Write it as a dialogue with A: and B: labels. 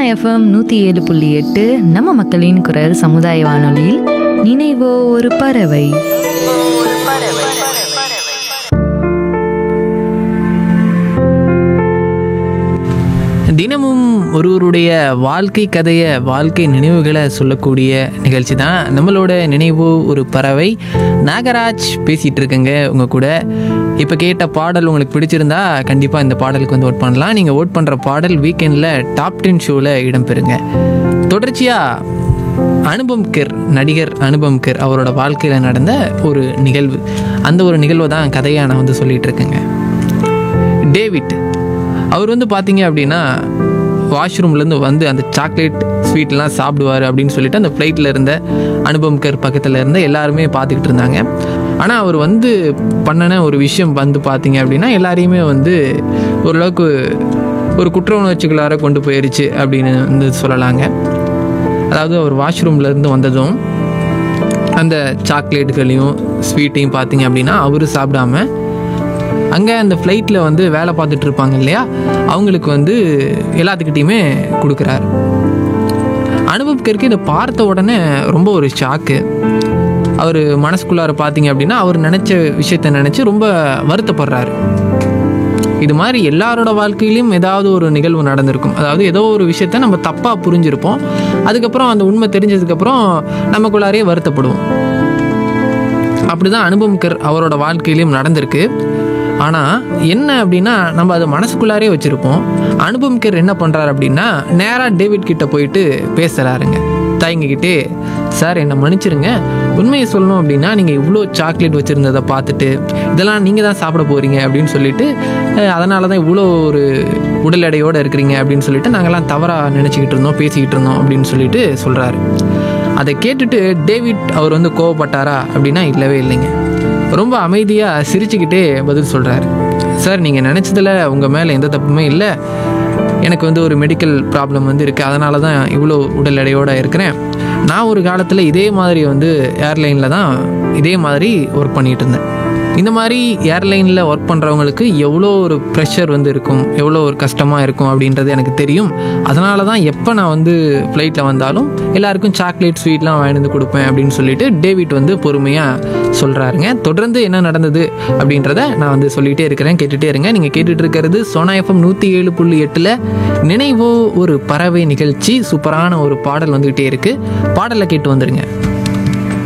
A: FM நூற்றி ஏழு புள்ளி எட்டு நம்ம மக்களின் குரல் சமுதாய வானொலியில் நினைவோ ஒரு பறவை
B: தினமும் ஒருவருடைய வாழ்க்கை கதையை வாழ்க்கை நினைவுகளை சொல்லக்கூடிய நிகழ்ச்சி தான் நம்மளோட நினைவு ஒரு பறவை நாகராஜ் பேசிகிட்டு இருக்கேங்க உங்கள் கூட இப்போ கேட்ட பாடல் உங்களுக்கு பிடிச்சிருந்தா கண்டிப்பாக இந்த பாடலுக்கு வந்து ஓட் பண்ணலாம் நீங்கள் ஓட் பண்ணுற பாடல் வீக்கெண்டில் டாப் டென் ஷோவில் இடம்பெறுங்க தொடர்ச்சியாக அனுபம் கெர் நடிகர் அனுபம் கெர் அவரோட வாழ்க்கையில் நடந்த ஒரு நிகழ்வு அந்த ஒரு நிகழ்வை தான் கதையாக நான் வந்து சொல்லிகிட்டு இருக்கேங்க டேவிட் அவர் வந்து பார்த்தீங்க அப்படின்னா வாஷ்ரூம்லேருந்து வந்து அந்த சாக்லேட் ஸ்வீட்லாம் சாப்பிடுவார் அப்படின்னு சொல்லிட்டு அந்த ஃப்ளைட்டில் இருந்த அனுபம் கர் பக்கத்தில் இருந்த எல்லாருமே பார்த்துக்கிட்டு இருந்தாங்க ஆனால் அவர் வந்து பண்ணின ஒரு விஷயம் வந்து பார்த்தீங்க அப்படின்னா எல்லாரையுமே வந்து ஓரளவுக்கு ஒரு குற்ற உணர்ச்சிகளார கொண்டு போயிருச்சு அப்படின்னு வந்து சொல்லலாங்க அதாவது அவர் வாஷ்ரூம்லேருந்து வந்ததும் அந்த சாக்லேட்டுகளையும் ஸ்வீட்டையும் பார்த்தீங்க அப்படின்னா அவரு சாப்பிடாம அங்கே அந்த ஃப்ளைட்டில் வந்து வேலை பார்த்துட்டு இருப்பாங்க இல்லையா அவங்களுக்கு வந்து எல்லாத்துக்கிட்டையுமே கொடுக்குறாரு அனுபவிக்கிறதுக்கு இதை பார்த்த உடனே ரொம்ப ஒரு ஷாக்கு அவர் மனசுக்குள்ளார பார்த்தீங்க அப்படின்னா அவர் நினச்ச விஷயத்த நினச்சி ரொம்ப வருத்தப்படுறாரு இது மாதிரி எல்லாரோட வாழ்க்கையிலும் ஏதாவது ஒரு நிகழ்வு நடந்திருக்கும் அதாவது ஏதோ ஒரு விஷயத்த நம்ம தப்பாக புரிஞ்சிருப்போம் அதுக்கப்புறம் அந்த உண்மை தெரிஞ்சதுக்கப்புறம் நமக்குள்ளாரே வருத்தப்படுவோம் அப்படிதான் அனுபவம்கர் அவரோட வாழ்க்கையிலையும் நடந்திருக்கு ஆனால் என்ன அப்படின்னா நம்ம அதை மனசுக்குள்ளாரே வச்சுருப்போம் அனுபவம்கர் என்ன பண்ணுறாரு அப்படின்னா நேராக டேவிட் கிட்ட போயிட்டு பேசுகிறாருங்க தயங்கிக்கிட்டே சார் என்னை மன்னிச்சிருங்க உண்மையை சொல்லணும் அப்படின்னா நீங்கள் இவ்வளோ சாக்லேட் வச்சுருந்ததை பார்த்துட்டு இதெல்லாம் நீங்கள் தான் சாப்பிட போகிறீங்க அப்படின்னு சொல்லிட்டு அதனால தான் இவ்வளோ ஒரு உடல் எடையோடு இருக்கிறீங்க அப்படின்னு சொல்லிட்டு நாங்கள்லாம் தவறாக நினச்சிக்கிட்டு இருந்தோம் பேசிக்கிட்டு இருந்தோம் அப்படின்னு சொல்லிட்டு சொல்கிறாரு அதை கேட்டுட்டு டேவிட் அவர் வந்து கோவப்பட்டாரா அப்படின்னா இல்லவே இல்லைங்க ரொம்ப அமைதியாக சிரிச்சுக்கிட்டே பதில் சொல்கிறாரு சார் நீங்கள் நினச்சதில் உங்கள் மேலே எந்த தப்புமே இல்லை எனக்கு வந்து ஒரு மெடிக்கல் ப்ராப்ளம் வந்து இருக்குது அதனால தான் இவ்வளோ உடல் எடையோடு இருக்கிறேன் நான் ஒரு காலத்தில் இதே மாதிரி வந்து ஏர்லைனில் தான் இதே மாதிரி ஒர்க் பண்ணிகிட்டு இருந்தேன் இந்த மாதிரி ஏர்லைனில் ஒர்க் பண்ணுறவங்களுக்கு எவ்வளோ ஒரு ப்ரெஷர் வந்து இருக்கும் எவ்வளோ ஒரு கஷ்டமாக இருக்கும் அப்படின்றது எனக்கு தெரியும் அதனால தான் எப்போ நான் வந்து ஃப்ளைட்டில் வந்தாலும் எல்லாருக்கும் சாக்லேட் ஸ்வீட்லாம் வாங்கிட்டு வந்து கொடுப்பேன் அப்படின்னு சொல்லிட்டு டேவிட் வந்து பொறுமையாக சொல்கிறாருங்க தொடர்ந்து என்ன நடந்தது அப்படின்றத நான் வந்து சொல்லிகிட்டே இருக்கிறேன் கேட்டுகிட்டே இருங்க நீங்கள் கேட்டுட்டு இருக்கிறது சோனா எஃப்எம் நூற்றி ஏழு புள்ளி எட்டில் நினைவோ ஒரு பறவை நிகழ்ச்சி சூப்பரான ஒரு பாடல் வந்துகிட்டே இருக்குது பாடலை கேட்டு வந்துடுங்க